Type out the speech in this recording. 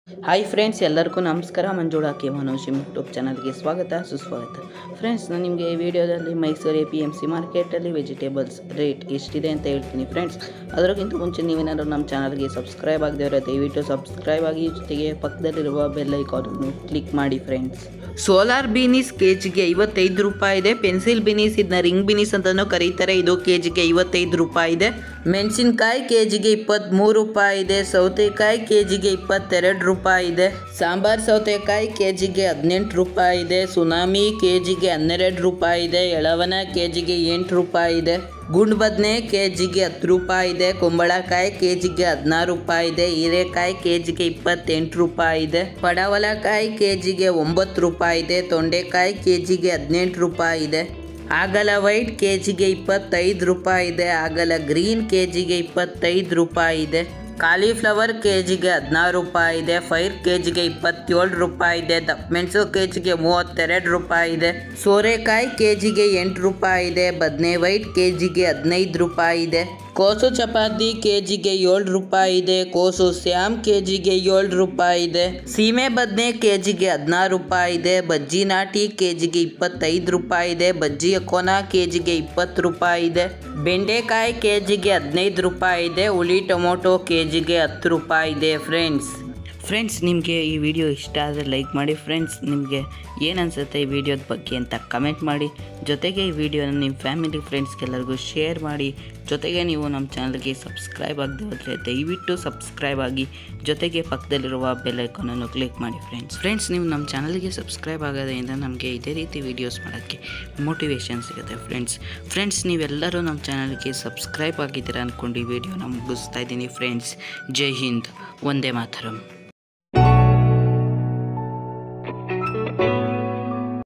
hi friends ಎಲ್ಲರಿಗೂ ನಮಸ್ಕಾರ Manjula K ಮನೋಜಿಮ್ YouTube ಚಾನಲ್ಗೆ ಸ್ವಾಗತ ಸುಸ್ವಾಗತ ಫ್ರೆಂಡ್ಸ್ ನಾನು ನಿಮಗೆ ಈ ವಿಡಿಯೋದಲ್ಲಿ Mysuru A P M C ಮಾರ್ಕೆಟಲ್ಲಿ ವೆಜಿಟೇಬಲ್ಸ್ ರೇಟ್ ಎಷ್ಟಿದೆ ಅಂತ ಹೇಳ್ತೀನಿ ಫ್ರೆಂಡ್ಸ್ ಅದಕ್ಕಿಂತ ಮುಂಚೆ ನೀವೇನಾದರೂ ನಮ್ಮ ಚಾನಲ್ಗೆ ಸಬ್ಸ್ಕ್ರೈಬ್ ಆಗದೆ ದಯವಿಟ್ಟು ಸಬ್ಸ್ಕ್ರೈಬ್ ಆಗಿ ಜೊತೆಗೆ ಪಕ್ಕದಲ್ಲಿರುವ ಬೆಲ್ ಐಕಾನನ್ನು ಕ್ಲಿಕ್ ಮಾಡಿ ಫ್ರೆಂಡ್ಸ್ ಸೋಲಾರ್ ಬೀನೀಸ್ ಕೆ ಜಿಗೆ ಐವತ್ತೈದು ರೂಪಾಯಿ ಇದೆ ಪೆನ್ಸಿಲ್ ಬೀನೀಸ್ ಇದನ್ನ ರಿಂಗ್ ಬೀನೀಸ್ ಅಂತಲೂ ಕರೀತಾರೆ ಇದು ಕೆ ಜಿಗೆ ಐವತ್ತೈದು ರೂಪಾಯಿ ಇದೆ ಮೆಣಸಿನ್ಕಾಯಿ ಕೆ ಜಿಗೆ ಇಪ್ಪತ್ತ್ಮೂರು ರೂಪಾಯಿ ಇದೆ ಸೌತೆಕಾಯಿ ಕೆ ಜಿಗೆ ಇಪ್ಪತ್ತೆರಡು ರೂಪಾಯಿ ಇದೆ ಸಾಂಬಾರ್ ಸೌತೆಕಾಯಿ ಕೆ ಜಿಗೆ ಹದಿನೆಂಟು ರೂಪಾಯಿ ಇದೆ ಸುನಾಮಿ ಕೆ ಜಿಗೆ ಹನ್ನೆರಡು ರೂಪಾಯಿ ಇದೆ ಎಳವನ ಕೆ ಜಿಗೆ ಎಂಟು ರೂಪಾಯಿ ಇದೆ ಗುಂಡು ಬದನೆ ಕೆ ಜಿಗೆ ಹತ್ತು ರೂಪಾಯಿ ಇದೆ ಕುಂಬಳಕಾಯಿ ಕೆ ಜಿಗೆ ಹದಿನಾರು ರೂಪಾಯಿ ಇದೆ ಹೀರೆಕಾಯಿ ಕೆ ಜಿಗೆ ಇಪ್ಪತ್ತೆಂಟು ರೂಪಾಯಿ ಇದೆ ಪಡವಲಕಾಯಿ ಕೆ ಜಿಗೆ ಒಂಬತ್ತು ರೂಪಾಯಿ ಇದೆ ತೊಂಡೆಕಾಯಿ ಕೆ ಜಿಗೆ ಹದಿನೆಂಟು ರೂಪಾಯಿ ಇದೆ ಆಗಲ ವೈಟ್ ಕೆ ಜಿಗೆ ಇಪ್ಪತ್ತೈದು ರೂಪಾಯಿ ಇದೆ ಆಗಲ ಗ್ರೀನ್ ಕೆ ಜಿಗೆ ಇಪ್ಪತ್ತೈದು ರೂಪಾಯಿ ಇದೆ ಕಾಲಿಫ್ಲವರ್ ಕೆ ಜಿಗೆ ಹದಿನಾರು ರೂಪಾಯಿ ಇದೆ ಫೈರ್ ಕೆ ಜಿಗೆ ಇಪ್ಪತ್ತೇಳು ರೂಪಾಯಿ ಇದೆ ದಪ್ಪಮೆಣಸು ಕೆ ಜಿಗೆ ಮೂವತ್ತೆರಡು ರೂಪಾಯಿ ಇದೆ ಸೋರೆಕಾಯಿ ಕೆ ಜಿಗೆ ಎಂಟು ರೂಪಾಯಿ ಇದೆ ಬದನೆ ವೈಟ್ ಕೆ ಜಿಗೆ ಹದಿನೈದು ರೂಪಾಯಿ ಇದೆ ಕೋಸು ಚಪಾತಿ ಕೆ ಜಿಗೆ ಏಳು ರೂಪಾಯಿ ಇದೆ ಕೋಸು ಸ್ಯಾಮ್ ಕೆ ಜಿಗೆ ಏಳು ರೂಪಾಯಿ ಇದೆ ಸೀಮೆ ಬದನೆ ಕೆ ಜಿಗೆ ಹದಿನಾರು ರೂಪಾಯಿ ಇದೆ ಬಜ್ಜಿ ನಾಟಿ ಕೆ ಜಿಗೆ ಇಪ್ಪತ್ತೈದು ರೂಪಾಯಿ ಇದೆ ಬಜ್ಜಿ ಕೊನ ಕೆ ಜಿಗೆ ಇಪ್ಪತ್ತು ರೂಪಾಯಿ ಇದೆ ಬೆಂಡೆಕಾಯಿ ಕೆ ಜಿಗೆ ಹದಿನೈದು ರೂಪಾಯಿ ಇದೆ ಹುಳಿ ಟೊಮೊಟೊ ಕೆ ಜಿಗೆ ಹತ್ತು ರೂಪಾಯಿ ಇದೆ ಫ್ರೆಂಡ್ಸ್ ಫ್ರೆಂಡ್ಸ್ ನಿಮಗೆ ಈ ವಿಡಿಯೋ ಇಷ್ಟ ಆದರೆ ಲೈಕ್ ಮಾಡಿ ಫ್ರೆಂಡ್ಸ್ ನಿಮಗೆ ಏನು ಅನಿಸುತ್ತೆ ಈ ವಿಡಿಯೋದ ಬಗ್ಗೆ ಅಂತ ಕಮೆಂಟ್ ಮಾಡಿ ಜೊತೆಗೆ ಈ ವಿಡಿಯೋನ ನಿಮ್ಮ ಫ್ಯಾಮಿಲಿ ಫ್ರೆಂಡ್ಸ್ಗೆಲ್ಲರಿಗೂ ಶೇರ್ ಮಾಡಿ ಜೊತೆಗೆ ನೀವು ನಮ್ಮ ಚಾನಲ್ಗೆ ಸಬ್ಸ್ಕ್ರೈಬ್ ಆಗದೆ ಹೋದರೆ ದಯವಿಟ್ಟು ಸಬ್ಸ್ಕ್ರೈಬ್ ಆಗಿ ಜೊತೆಗೆ ಪಕ್ಕದಲ್ಲಿರುವ ಬೆಲ್ ಐಕಾನನ್ನು ಕ್ಲಿಕ್ ಮಾಡಿ ಫ್ರೆಂಡ್ಸ್ ಫ್ರೆಂಡ್ಸ್ ನೀವು ನಮ್ಮ ಚಾನಲ್ಗೆ ಸಬ್ಸ್ಕ್ರೈಬ್ ಆಗೋದ್ರಿಂದ ನಮಗೆ ಇದೇ ರೀತಿ ವೀಡಿಯೋಸ್ ಮಾಡೋಕ್ಕೆ ಮೋಟಿವೇಶನ್ ಸಿಗುತ್ತೆ ಫ್ರೆಂಡ್ಸ್ ಫ್ರೆಂಡ್ಸ್ ನೀವೆಲ್ಲರೂ ನಮ್ಮ ಚಾನಲ್ಗೆ ಸಬ್ಸ್ಕ್ರೈಬ್ ಆಗಿದ್ದೀರಾ ಅಂದ್ಕೊಂಡು ಈ ವಿಡಿಯೋನ ಮುಗಿಸ್ತಾ ಇದ್ದೀನಿ ಫ್ರೆಂಡ್ಸ್ ಜೈ ಹಿಂದ್ ಒಂದೇ ಮಾತರಂ